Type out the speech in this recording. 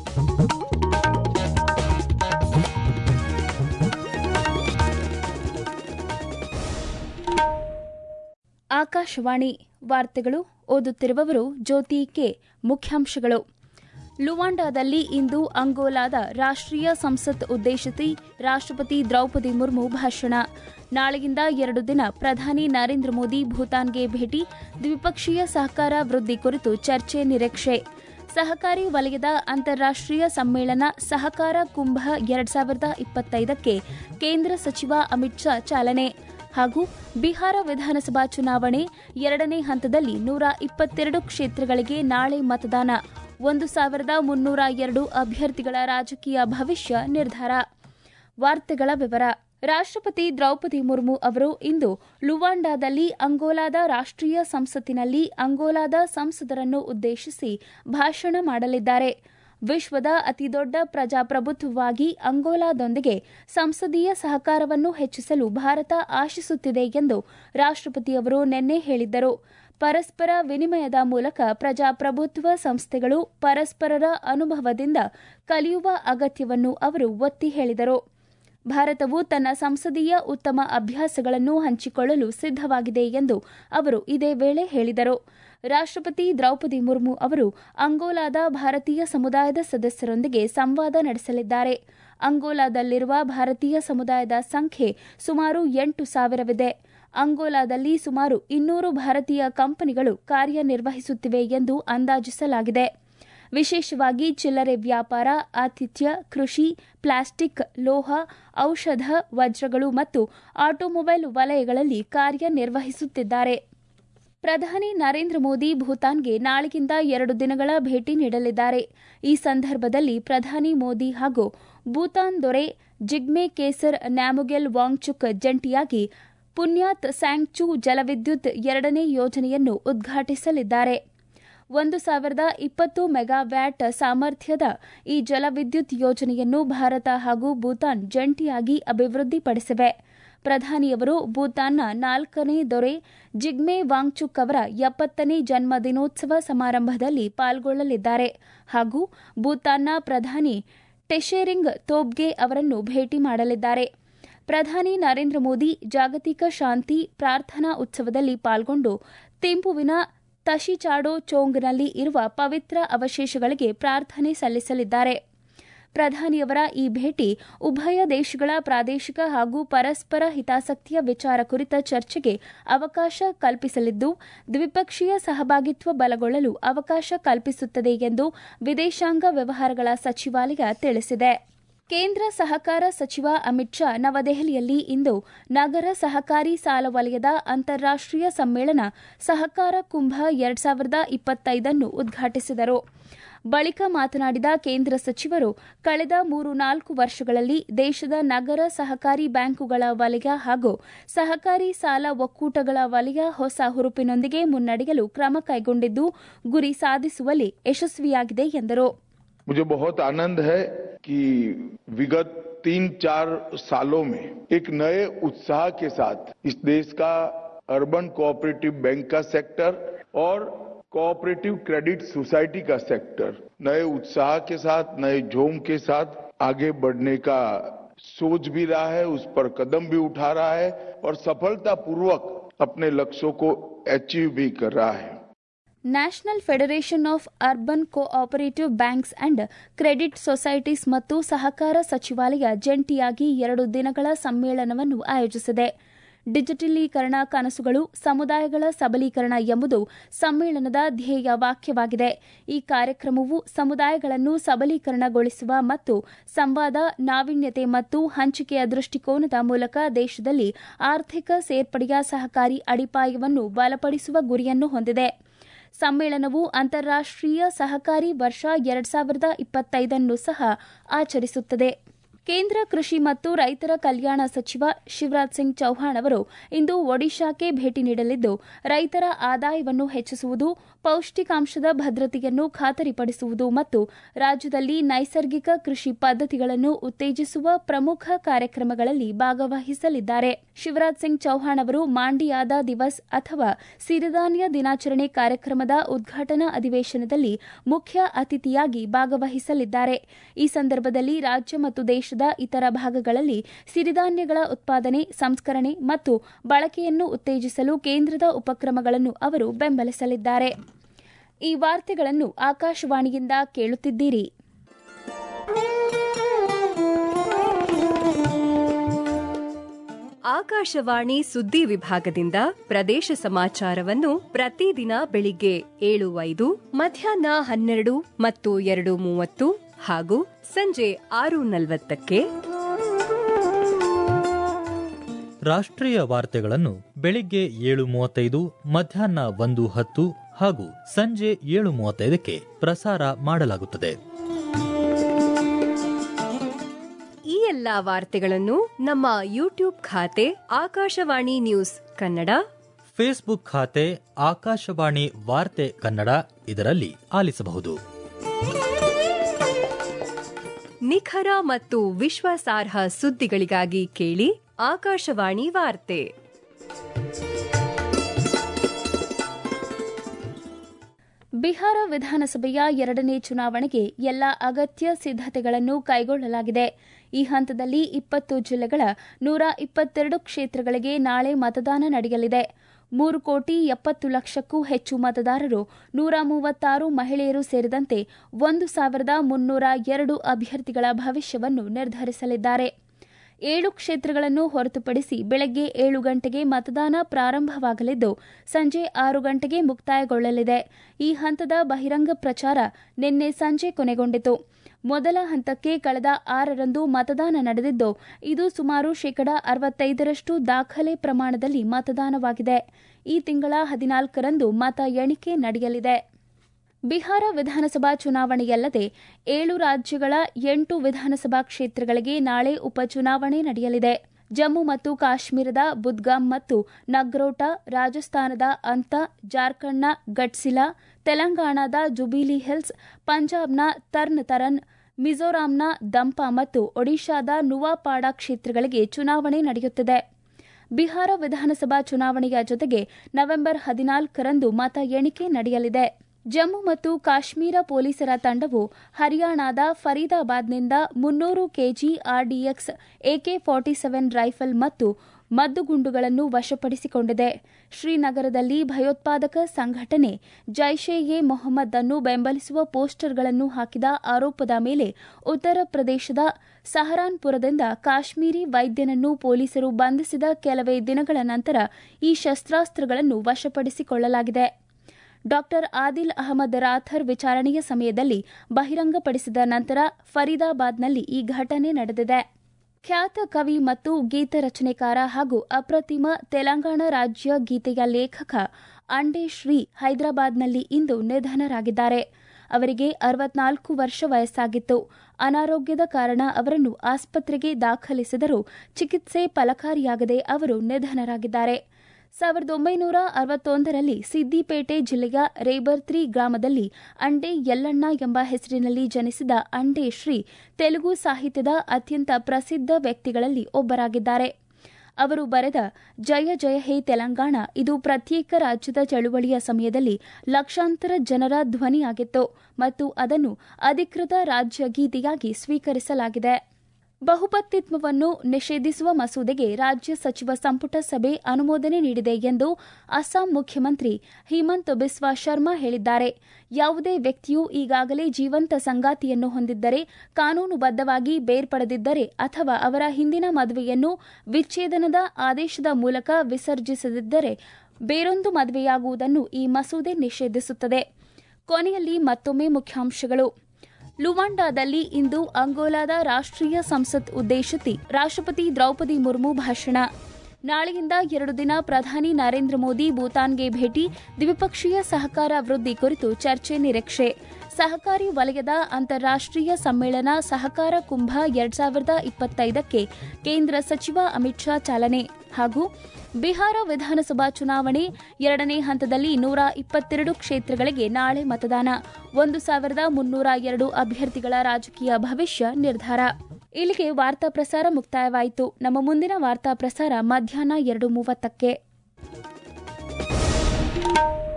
ಆಕಾಶವಾಣಿ ವಾರ್ತೆಗಳು ಓದುತ್ತಿರುವವರು ಜ್ಯೋತಿ ಕೆ ಮುಖ್ಯಾಂಶಗಳು ಲುವಾಂಡಾದಲ್ಲಿ ಇಂದು ಅಂಗೋಲಾದ ರಾಷ್ಟ್ರೀಯ ಸಂಸತ್ ಉದ್ದೇಶಿಸಿ ರಾಷ್ಟ್ರಪತಿ ದ್ರೌಪದಿ ಮುರ್ಮು ಭಾಷಣ ನಾಳೆಯಿಂದ ಎರಡು ದಿನ ಪ್ರಧಾನಿ ನರೇಂದ್ರ ಮೋದಿ ಭೂತಾನ್ಗೆ ಭೇಟಿ ದ್ವಿಪಕ್ಷೀಯ ಸಹಕಾರ ವೃದ್ಧಿ ಕುರಿತು ಚರ್ಚೆ ನಿರೀಕ್ಷೆ ಸಹಕಾರಿ ವಲಯದ ಅಂತಾರಾಷ್ಟ್ರೀಯ ಸಮ್ಮೇಳನ ಸಹಕಾರ ಕುಂಭ ಎರಡ್ ಸಾವಿರದ ಇಪ್ಪತ್ತೈದಕ್ಕೆ ಕೇಂದ್ರ ಸಚಿವ ಅಮಿತ್ ಶಾ ಚಾಲನೆ ಹಾಗೂ ಬಿಹಾರ ವಿಧಾನಸಭಾ ಚುನಾವಣೆ ಎರಡನೇ ಹಂತದಲ್ಲಿ ನೂರ ಇಪ್ಪತ್ತೆರಡು ಕ್ಷೇತ್ರಗಳಿಗೆ ನಾಳೆ ಮತದಾನ ಒಂದು ಸಾವಿರದ ಮುನ್ನೂರ ಎರಡು ಅಭ್ಯರ್ಥಿಗಳ ರಾಜಕೀಯ ಭವಿಷ್ಯ ನಿರ್ಧಾರ ವಾರ್ತೆಗಳ ವಿವರ ರಾಷ್ಟ್ರಪತಿ ದ್ರೌಪದಿ ಮುರ್ಮು ಅವರು ಇಂದು ಲುವಾಂಡಾದಲ್ಲಿ ಅಂಗೋಲಾದ ರಾಷ್ಟ್ರೀಯ ಸಂಸತ್ತಿನಲ್ಲಿ ಅಂಗೋಲಾದ ಸಂಸದರನ್ನು ಉದ್ದೇಶಿಸಿ ಭಾಷಣ ಮಾಡಲಿದ್ದಾರೆ ವಿಶ್ವದ ಅತಿದೊಡ್ಡ ಪ್ರಜಾಪ್ರಭುತ್ವವಾಗಿ ಅಂಗೋಲಾದೊಂದಿಗೆ ಸಂಸದೀಯ ಸಹಕಾರವನ್ನು ಹೆಚ್ಚಿಸಲು ಭಾರತ ಆಶಿಸುತ್ತಿದೆ ಎಂದು ರಾಷ್ಟ್ರಪತಿಯವರು ನಿನ್ನೆ ಹೇಳಿದ್ದರು ಪರಸ್ಪರ ವಿನಿಮಯದ ಮೂಲಕ ಪ್ರಜಾಪ್ರಭುತ್ವ ಸಂಸ್ಥೆಗಳು ಪರಸ್ಪರರ ಅನುಭವದಿಂದ ಕಲಿಯುವ ಅಗತ್ಯವನ್ನು ಅವರು ಒತ್ತಿ ಹೇಳಿದರು ಭಾರತವು ತನ್ನ ಸಂಸದೀಯ ಉತ್ತಮ ಅಭ್ಯಾಸಗಳನ್ನು ಹಂಚಿಕೊಳ್ಳಲು ಸಿದ್ದವಾಗಿದೆ ಎಂದು ಅವರು ಇದೇ ವೇಳೆ ಹೇಳಿದರು ರಾಷ್ಟ್ರಪತಿ ದ್ರೌಪದಿ ಮುರ್ಮು ಅವರು ಅಂಗೋಲಾದ ಭಾರತೀಯ ಸಮುದಾಯದ ಸದಸ್ಯರೊಂದಿಗೆ ಸಂವಾದ ನಡೆಸಲಿದ್ದಾರೆ ಅಂಗೋಲಾದಲ್ಲಿರುವ ಭಾರತೀಯ ಸಮುದಾಯದ ಸಂಖ್ಯೆ ಸುಮಾರು ಎಂಟು ಸಾವಿರವಿದೆ ಅಂಗೋಲಾದಲ್ಲಿ ಸುಮಾರು ಇನ್ನೂರು ಭಾರತೀಯ ಕಂಪನಿಗಳು ಕಾರ್ಯನಿರ್ವಹಿಸುತ್ತಿವೆ ಎಂದು ಅಂದಾಜಿಸಲಾಗಿದೆ ವಿಶೇಷವಾಗಿ ಚಿಲ್ಲರೆ ವ್ಯಾಪಾರ ಆತಿಥ್ಯ ಕೃಷಿ ಪ್ಲಾಸ್ಟಿಕ್ ಲೋಹ ಔಷಧ ವಜ್ರಗಳು ಮತ್ತು ಆಟೋಮೊಬೈಲ್ ವಲಯಗಳಲ್ಲಿ ಕಾರ್ಯನಿರ್ವಹಿಸುತ್ತಿದ್ದಾರೆ ಪ್ರಧಾನಿ ನರೇಂದ್ರ ಮೋದಿ ಭೂತಾನ್ಗೆ ನಾಳೆಗಿಂತ ಎರಡು ದಿನಗಳ ಭೇಟಿ ನೀಡಲಿದ್ದಾರೆ ಈ ಸಂದರ್ಭದಲ್ಲಿ ಪ್ರಧಾನಿ ಮೋದಿ ಹಾಗೂ ಭೂತಾನ್ ದೊರೆ ಜಿಗ್ಮೆ ಕೇಸರ್ ನ್ಯಾಮುಗೆಲ್ ವಾಂಗ್ಚುಕ್ ಜಂಟಿಯಾಗಿ ಪುನ್ಯಾತ್ ಸ್ಯಾಂಗ್ಚು ಜಲವಿದ್ಯುತ್ ಎರಡನೇ ಯೋಜನೆಯನ್ನು ಉದ್ಘಾಟಿಸಲಿದ್ದಾರೆ ಒಂದು ಸಾವಿರದ ಇಪ್ಪತ್ತು ಮೆಗಾವ್ಯಾಟ್ ಸಾಮರ್ಥ್ಯದ ಈ ಜಲವಿದ್ಯುತ್ ಯೋಜನೆಯನ್ನು ಭಾರತ ಹಾಗೂ ಭೂತಾನ್ ಜಂಟಿಯಾಗಿ ಅಭಿವೃದ್ಧಿಪಡಿಸಿವೆ ಪ್ರಧಾನಿಯವರು ಭೂತಾನ್ನ ನಾಲ್ಕನೇ ದೊರೆ ಜಿಗ್ಮೆ ವಾಂಗ್ಚುಕ್ ಅವರ ಎಪ್ಪತ್ತನೇ ಜನ್ಮ ದಿನೋತ್ಸವ ಸಮಾರಂಭದಲ್ಲಿ ಪಾಲ್ಗೊಳ್ಳಲಿದ್ದಾರೆ ಹಾಗೂ ಭೂತಾನ್ನ ಪ್ರಧಾನಿ ಟೆಶೇರಿಂಗ್ ತೋಬ್ಗೆ ಅವರನ್ನು ಭೇಟಿ ಮಾಡಲಿದ್ದಾರೆ ಪ್ರಧಾನಿ ನರೇಂದ್ರ ಮೋದಿ ಜಾಗತಿಕ ಶಾಂತಿ ಪ್ರಾರ್ಥನಾ ಉತ್ಸವದಲ್ಲಿ ಪಾಲ್ಗೊಂಡು ತಿಂಪುವಿನ ತಶಿಚಾಡೋ ಚೋಂಗ್ನಲ್ಲಿ ಇರುವ ಪವಿತ್ರ ಅವಶೇಷಗಳಿಗೆ ಪ್ರಾರ್ಥನೆ ಸಲ್ಲಿಸಲಿದ್ದಾರೆ ಪ್ರಧಾನಿಯವರ ಈ ಭೇಟಿ ಉಭಯ ದೇಶಗಳ ಪ್ರಾದೇಶಿಕ ಹಾಗೂ ಪರಸ್ಪರ ಹಿತಾಸಕ್ತಿಯ ವಿಚಾರ ಕುರಿತ ಚರ್ಚೆಗೆ ಅವಕಾಶ ಕಲ್ಪಿಸಲಿದ್ದು ದ್ವಿಪಕ್ಷೀಯ ಸಹಭಾಗಿತ್ವ ಬಲಗೊಳ್ಳಲು ಅವಕಾಶ ಕಲ್ಪಿಸುತ್ತದೆ ಎಂದು ವಿದೇಶಾಂಗ ವ್ಯವಹಾರಗಳ ಸಚಿವಾಲಯ ತಿಳಿಸಿದೆ ಕೇಂದ್ರ ಸಹಕಾರ ಸಚಿವ ಅಮಿತ್ ಶಾ ನವದೆಹಲಿಯಲ್ಲಿ ಇಂದು ನಗರ ಸಹಕಾರಿ ಸಾಲ ವಲಯದ ಅಂತಾರಾಷ್ಟ್ರೀಯ ಸಮ್ಮೇಳನ ಸಹಕಾರ ಕುಂಭ ಎರಡ್ ಸಾವಿರದ ಇಪ್ಪತ್ತೈದನ್ನು ಉದ್ಘಾಟಿಸಿದರು ಬಳಿಕ ಮಾತನಾಡಿದ ಕೇಂದ್ರ ಸಚಿವರು ಕಳೆದ ಮೂರು ನಾಲ್ಕು ವರ್ಷಗಳಲ್ಲಿ ದೇಶದ ನಗರ ಸಹಕಾರಿ ಬ್ಯಾಂಕುಗಳ ವಲಯ ಹಾಗೂ ಸಹಕಾರಿ ಸಾಲ ಒಕ್ಕೂಟಗಳ ವಲಯ ಹೊಸ ಹುರುಪಿನೊಂದಿಗೆ ಮುನ್ನಡೆಯಲು ಕ್ರಮ ಕೈಗೊಂಡಿದ್ದು ಗುರಿ ಸಾಧಿಸುವಲ್ಲಿ ಯಶಸ್ವಿಯಾಗಿದೆ ಎಂದರು मुझे बहुत आनंद है कि विगत तीन चार सालों में एक नए उत्साह के साथ इस देश का अर्बन कोऑपरेटिव बैंक का सेक्टर और कोऑपरेटिव क्रेडिट सोसाइटी का सेक्टर नए उत्साह के साथ नए जोम के साथ आगे बढ़ने का सोच भी रहा है उस पर कदम भी उठा रहा है और सफलतापूर्वक अपने लक्ष्यों को अचीव भी कर रहा है national federation of urban cooperative banks and credit societies ಮತ್ತು ಸಹಕಾರ ಸಚಿವಾಲಯ ಜಂಟಿಯಾಗಿ ಎರಡು ದಿನಗಳ ಸಮ್ಮೇಳನವನ್ನು ಆಯೋಜಿಸಿದೆ ಡಿಜಿಟಲೀಕರಣ ಕನಸುಗಳು ಸಮುದಾಯಗಳ ಸಬಲೀಕರಣ ಎಂಬುದು ಸಮ್ಮೇಳನದ ಧ್ಯೇಯ ವಾಕ್ಯವಾಗಿದೆ ಈ ಕಾರ್ಯಕ್ರಮವು ಸಮುದಾಯಗಳನ್ನು ಸಬಲೀಕರಣಗೊಳಿಸುವ ಮತ್ತು ಸಂವಾದ ನಾವೀನ್ಯತೆ ಮತ್ತು ಹಂಚಿಕೆಯ ದೃಷ್ಟಿಕೋನದ ಮೂಲಕ ದೇಶದಲ್ಲಿ ಆರ್ಥಿಕ ಸೇರ್ಪಡೆಯ ಸಹಕಾರಿ ಅಡಿಪಾಯವನ್ನು ಬಲಪಡಿಸುವ ಗುರಿಯನ್ನು ಹೊಂದಿದೆ ಸಮ್ಮೇಳನವು ಅಂತಾರಾಷ್ಟ್ರೀಯ ಸಹಕಾರಿ ವರ್ಷ ಎರಡ್ ಸಾವಿರದ ಇಪ್ಪತ್ತೈದನ್ನು ಸಹ ಆಚರಿಸುತ್ತದೆ ಕೇಂದ್ರ ಕೃಷಿ ಮತ್ತು ರೈತರ ಕಲ್ಯಾಣ ಸಚಿವ ಶಿವರಾಜ್ ಸಿಂಗ್ ಚೌಹಾಣ್ ಅವರು ಇಂದು ಒಡಿಶಾಕ್ಕೆ ಭೇಟಿ ನೀಡಲಿದ್ದು ರೈತರ ಆದಾಯವನ್ನು ಹೆಚ್ಚಿಸುವುದು ಪೌಷ್ಟಿಕಾಂಶದ ಭದ್ರತೆಯನ್ನು ಖಾತರಿಪಡಿಸುವುದು ಮತ್ತು ರಾಜ್ಯದಲ್ಲಿ ನೈಸರ್ಗಿಕ ಕೃಷಿ ಪದ್ಧತಿಗಳನ್ನು ಉತ್ತೇಜಿಸುವ ಪ್ರಮುಖ ಕಾರ್ಯಕ್ರಮಗಳಲ್ಲಿ ಭಾಗವಹಿಸಲಿದ್ದಾರೆ ಶಿವರಾಜ್ ಸಿಂಗ್ ಚೌಹಾಣ್ ಅವರು ಮಾಂಡಿಯಾದ ದಿವಸ್ ಅಥವಾ ಸಿರಿಧಾನ್ಯ ದಿನಾಚರಣೆ ಕಾರ್ಯಕ್ರಮದ ಉದ್ಘಾಟನಾ ಅಧಿವೇಶನದಲ್ಲಿ ಮುಖ್ಯ ಅತಿಥಿಯಾಗಿ ಭಾಗವಹಿಸಲಿದ್ದಾರೆ ಈ ಸಂದರ್ಭದಲ್ಲಿ ರಾಜ್ಯ ಮತ್ತು ದೇಶದ ಇತರ ಭಾಗಗಳಲ್ಲಿ ಸಿರಿಧಾನ್ಯಗಳ ಉತ್ಪಾದನೆ ಸಂಸ್ಕರಣೆ ಮತ್ತು ಬಳಕೆಯನ್ನು ಉತ್ತೇಜಿಸಲು ಕೇಂದ್ರದ ಉಪಕ್ರಮಗಳನ್ನು ಅವರು ಬೆಂಬಲಿಸಲಿದ್ದಾರೆ ಈ ವಾರ್ತೆಗಳನ್ನು ಆಕಾಶವಾಣಿಯಿಂದ ಕೇಳುತ್ತಿದ್ದೀರಿ ಆಕಾಶವಾಣಿ ಸುದ್ದಿ ವಿಭಾಗದಿಂದ ಪ್ರದೇಶ ಸಮಾಚಾರವನ್ನು ಪ್ರತಿದಿನ ಬೆಳಿಗ್ಗೆ ಏಳು ಐದು ಮಧ್ಯಾಹ್ನ ಹನ್ನೆರಡು ಮತ್ತು ಎರಡು ಮೂವತ್ತು ಹಾಗೂ ಸಂಜೆ ಆರು ನಲವತ್ತಕ್ಕೆ ರಾಷ್ಟ್ರೀಯ ವಾರ್ತೆಗಳನ್ನು ಬೆಳಿಗ್ಗೆ ಏಳು ಮೂವತ್ತೈದು ಮಧ್ಯಾಹ್ನ ಒಂದು ಹತ್ತು ಹಾಗೂ ಸಂಜೆ ಏಳು ಮೂವತ್ತೈದಕ್ಕೆ ಪ್ರಸಾರ ಮಾಡಲಾಗುತ್ತದೆ ಈ ಎಲ್ಲಾ ವಾರ್ತೆಗಳನ್ನು ನಮ್ಮ ಯೂಟ್ಯೂಬ್ ಖಾತೆ ಆಕಾಶವಾಣಿ ನ್ಯೂಸ್ ಕನ್ನಡ ಫೇಸ್ಬುಕ್ ಖಾತೆ ಆಕಾಶವಾಣಿ ವಾರ್ತೆ ಕನ್ನಡ ಇದರಲ್ಲಿ ಆಲಿಸಬಹುದು ನಿಖರ ಮತ್ತು ವಿಶ್ವಾಸಾರ್ಹ ಸುದ್ದಿಗಳಿಗಾಗಿ ಕೇಳಿ ಆಕಾಶವಾಣಿ ವಾರ್ತೆ ಬಿಹಾರ ವಿಧಾನಸಭೆಯ ಎರಡನೇ ಚುನಾವಣೆಗೆ ಎಲ್ಲ ಅಗತ್ಯ ಸಿದ್ದತೆಗಳನ್ನು ಕೈಗೊಳ್ಳಲಾಗಿದೆ ಈ ಹಂತದಲ್ಲಿ ಇಪ್ಪತ್ತು ಜಿಲ್ಲೆಗಳ ನೂರ ಇಪ್ಪತ್ತೆರಡು ಕ್ಷೇತ್ರಗಳಿಗೆ ನಾಳೆ ಮತದಾನ ನಡೆಯಲಿದೆ ಮೂರು ಕೋಟಿ ಎಪ್ಪತ್ತು ಲಕ್ಷಕ್ಕೂ ಹೆಚ್ಚು ಮತದಾರರು ನೂರ ಮೂವತ್ತಾರು ಮಹಿಳೆಯರು ಸೇರಿದಂತೆ ಒಂದು ಸಾವಿರದ ಮುನ್ನೂರ ಎರಡು ಅಭ್ಯರ್ಥಿಗಳ ಭವಿಷ್ಯವನ್ನು ನಿರ್ಧರಿಸಲಿದ್ದಾರೆ ಏಳು ಕ್ಷೇತ್ರಗಳನ್ನು ಹೊರತುಪಡಿಸಿ ಬೆಳಗ್ಗೆ ಏಳು ಗಂಟೆಗೆ ಮತದಾನ ಪ್ರಾರಂಭವಾಗಲಿದ್ದು ಸಂಜೆ ಆರು ಗಂಟೆಗೆ ಮುಕ್ತಾಯಗೊಳ್ಳಲಿದೆ ಈ ಹಂತದ ಬಹಿರಂಗ ಪ್ರಚಾರ ನಿನ್ನೆ ಸಂಜೆ ಕೊನೆಗೊಂಡಿತು ಮೊದಲ ಹಂತಕ್ಕೆ ಕಳೆದ ಆರರಂದು ಮತದಾನ ನಡೆದಿದ್ದು ಇದು ಸುಮಾರು ಶೇಕಡಾ ಅರವತ್ತೈದರಷ್ಟು ದಾಖಲೆ ಪ್ರಮಾಣದಲ್ಲಿ ಮತದಾನವಾಗಿದೆ ಈ ತಿಂಗಳ ಹದಿನಾಲ್ಕರಂದು ಮತ ಎಣಿಕೆ ನಡೆಯಲಿದೆ ಬಿಹಾರ ವಿಧಾನಸಭಾ ಚುನಾವಣೆಯಲ್ಲದೆ ಏಳು ರಾಜ್ಯಗಳ ಎಂಟು ವಿಧಾನಸಭಾ ಕ್ಷೇತ್ರಗಳಿಗೆ ನಾಳೆ ಉಪಚುನಾವಣೆ ನಡೆಯಲಿದೆ ಜಮ್ಮು ಮತ್ತು ಕಾಶ್ಮೀರದ ಬುದ್ಗಾಮ್ ಮತ್ತು ನಗ್ರೋಟಾ ರಾಜಸ್ಥಾನದ ಅಂತ ಜಾರ್ಖಂಡ್ನ ಗಟ್ಸಿಲಾ ತೆಲಂಗಾಣದ ಜುಬಿಲಿ ಹಿಲ್ಸ್ ಪಂಜಾಬ್ನ ತರ್ನ್ ತರನ್ ಮಿಜೋರಾಂನ ದಂಪಾ ಮತ್ತು ಒಡಿಶಾದ ನುವಾಪಾಡ ಕ್ಷೇತ್ರಗಳಿಗೆ ಚುನಾವಣೆ ನಡೆಯುತ್ತಿದೆ ಬಿಹಾರ ವಿಧಾನಸಭಾ ಚುನಾವಣೆಯ ಜೊತೆಗೆ ನವೆಂಬರ್ ಹದಿನಾಲ್ಕರಂದು ಮತ ಎಣಿಕೆ ನಡೆಯಲಿದೆ ಜಮ್ಮು ಮತ್ತು ಕಾಶ್ಮೀರ ಪೊಲೀಸರ ತಂಡವು ಹರಿಯಾಣದ ಫರೀದಾಬಾದ್ನಿಂದ ಮುನ್ನೂರು KG RDX AK forty seven rifle ಮತ್ತು ಮದ್ದುಗುಂಡುಗಳನ್ನು ವಶಪಡಿಸಿಕೊಂಡಿದೆ ಶ್ರೀನಗರದಲ್ಲಿ ಭಯೋತ್ಪಾದಕ ಸಂಘಟನೆ ಜೈಷೆ ಎ ಮೊಹಮ್ಮದ್ ಅನ್ನು ಬೆಂಬಲಿಸುವ ಪೋಸ್ಟರ್ಗಳನ್ನು ಹಾಕಿದ ಆರೋಪದ ಮೇಲೆ ಉತ್ತರ ಪ್ರದೇಶದ ಸಹರಾನ್ಪುರದಿಂದ ಕಾಶ್ಮೀರಿ ವೈದ್ಯನನ್ನು ಪೊಲೀಸರು ಬಂಧಿಸಿದ ಕೆಲವೇ ದಿನಗಳ ನಂತರ ಈ ಶಸ್ತ್ರಾಸ್ತ್ರಗಳನ್ನು ವಶಪಡಿಸಿಕೊಳ್ಳಲಾಗಿದೆ ಡಾಕ್ಟರ್ ಆದಿಲ್ ಅಹಮದ್ ರಾಥರ್ ವಿಚಾರಣೆಯ ಸಮಯದಲ್ಲಿ ಬಹಿರಂಗಪಡಿಸಿದ ನಂತರ ಫರೀದಾಬಾದ್ನಲ್ಲಿ ಈ ಘಟನೆ ನಡೆದಿದೆ ಖ್ಯಾತ ಕವಿ ಮತ್ತು ಗೀತ ರಚನೆಕಾರ ಹಾಗೂ ಅಪ್ರತಿಮ ತೆಲಂಗಾಣ ರಾಜ್ಯ ಗೀತೆಯ ಲೇಖಕ ಅಂಡೆ ಶ್ರೀ ಹೈದರಾಬಾದ್ನಲ್ಲಿ ಇಂದು ನಿಧನರಾಗಿದ್ದಾರೆ ಅವರಿಗೆ ಅರವತ್ನಾಲ್ಕು ವರ್ಷ ವಯಸ್ಸಾಗಿತ್ತು ಅನಾರೋಗ್ಯದ ಕಾರಣ ಅವರನ್ನು ಆಸ್ಪತ್ರೆಗೆ ದಾಖಲಿಸಿದರೂ ಚಿಕಿತ್ಸೆ ಫಲಕಾರಿಯಾಗದೆ ಅವರು ನಿಧನರಾಗಿದ್ದಾರೆ ಸಾವಿರದ ಒಂಬೈನೂರ ಅರವತ್ತೊಂದರಲ್ಲಿ ಸಿದ್ದಿಪೇಟೆ ಜಿಲ್ಲೆಯ ರೇಬರ್ತ್ರಿ ಗ್ರಾಮದಲ್ಲಿ ಅಂಡೆ ಯಲ್ಲಣ್ಣ ಎಂಬ ಹೆಸರಿನಲ್ಲಿ ಜನಿಸಿದ ಅಂಡೆ ಶ್ರೀ ತೆಲುಗು ಸಾಹಿತ್ಯದ ಅತ್ಯಂತ ಪ್ರಸಿದ್ಧ ವ್ಯಕ್ತಿಗಳಲ್ಲಿ ಒಬ್ಬರಾಗಿದ್ದಾರೆ ಅವರು ಬರೆದ ಜಯ ಜಯ ಹೇ ತೆಲಂಗಾಣ ಇದು ಪ್ರತ್ಯೇಕ ರಾಜ್ಯದ ಚಳುವಳಿಯ ಸಮಯದಲ್ಲಿ ಲಕ್ಷಾಂತರ ಜನರ ಧ್ವನಿಯಾಗಿತ್ತು ಮತ್ತು ಅದನ್ನು ಅಧಿಕೃತ ರಾಜ್ಯ ಗೀತೆಯಾಗಿ ಸ್ವೀಕರಿಸಲಾಗಿದೆ ಬಹುಪತ್ನಿತ್ವವನ್ನು ನಿಷೇಧಿಸುವ ಮಸೂದೆಗೆ ರಾಜ್ಯ ಸಚಿವ ಸಂಪುಟ ಸಭೆ ಅನುಮೋದನೆ ನೀಡಿದೆ ಎಂದು ಅಸ್ಸಾಂ ಮುಖ್ಯಮಂತ್ರಿ ಹಿಮಂತ್ ಬಿಸ್ವಾ ಶರ್ಮಾ ಹೇಳಿದ್ದಾರೆ ಯಾವುದೇ ವ್ಯಕ್ತಿಯು ಈಗಾಗಲೇ ಜೀವಂತ ಸಂಗಾತಿಯನ್ನು ಹೊಂದಿದ್ದರೆ ಕಾನೂನುಬದ್ಧವಾಗಿ ಬೇರ್ಪಡೆದಿದ್ದರೆ ಅಥವಾ ಅವರ ಹಿಂದಿನ ಮದುವೆಯನ್ನು ವಿಚ್ಛೇದನದ ಆದೇಶದ ಮೂಲಕ ವಿಸರ್ಜಿಸದಿದ್ದರೆ ಬೇರೊಂದು ಮದುವೆಯಾಗುವುದನ್ನು ಈ ಮಸೂದೆ ನಿಷೇಧಿಸುತ್ತದೆ ಕೊನೆಯಲ್ಲಿ ಮತ್ತೊಮ್ಮೆ ಮುಖ್ಯಾಂಶಗಳು ಲುವಾಂಡಾದಲ್ಲಿ ಇಂದು ಅಂಗೋಲಾದ ರಾಷ್ಟ್ರೀಯ ಸಂಸತ್ ಉದ್ದೇಶಿಸಿ ರಾಷ್ಟ್ರಪತಿ ದ್ರೌಪದಿ ಮುರ್ಮು ಭಾಷಣ ನಾಳೆಯಿಂದ ಎರಡು ದಿನ ಪ್ರಧಾನಿ ನರೇಂದ್ರ ಮೋದಿ ಭೂತಾನ್ಗೆ ಭೇಟಿ ದ್ವಿಪಕ್ಷೀಯ ಸಹಕಾರ ವೃದ್ಧಿ ಕುರಿತು ಚರ್ಚೆ ನಿರೀಕ್ಷೆ ಸಹಕಾರಿ ವಲಯದ ಅಂತಾರಾಷ್ಟೀಯ ಸಮ್ಮೇಳನ ಸಹಕಾರ ಕುಂಭ ಎರಡ್ ಸಾವಿರದ ಇಪ್ಪತ್ತೈದಕ್ಕೆ ಕೇಂದ್ರ ಸಚಿವ ಅಮಿತ್ ಶಾ ಚಾಲನೆ ಹಾಗೂ ಬಿಹಾರ ವಿಧಾನಸಭಾ ಚುನಾವಣೆ ಎರಡನೇ ಹಂತದಲ್ಲಿ ನೂರ ಇಪ್ಪತ್ತೆರಡು ಕ್ಷೇತ್ರಗಳಿಗೆ ನಾಳೆ ಮತದಾನ ಒಂದು ಸಾವಿರದ ಮುನ್ನೂರ ಎರಡು ಅಭ್ಯರ್ಥಿಗಳ ರಾಜಕೀಯ ಭವಿಷ್ಯ ನಿರ್ಧಾರ ಇಲ್ಲಿಗೆ ವಾರ್ತಾ ಪ್ರಸಾರ ಮುಕ್ತಾಯವಾಯಿತು ನಮ್ಮ ಮುಂದಿನ ವಾರ್ತಾ ಪ್ರಸಾರ ಮಧ್ಯಾಹ್ನ ಎರಡು ಮೂವತ್ತಕ್ಕೆ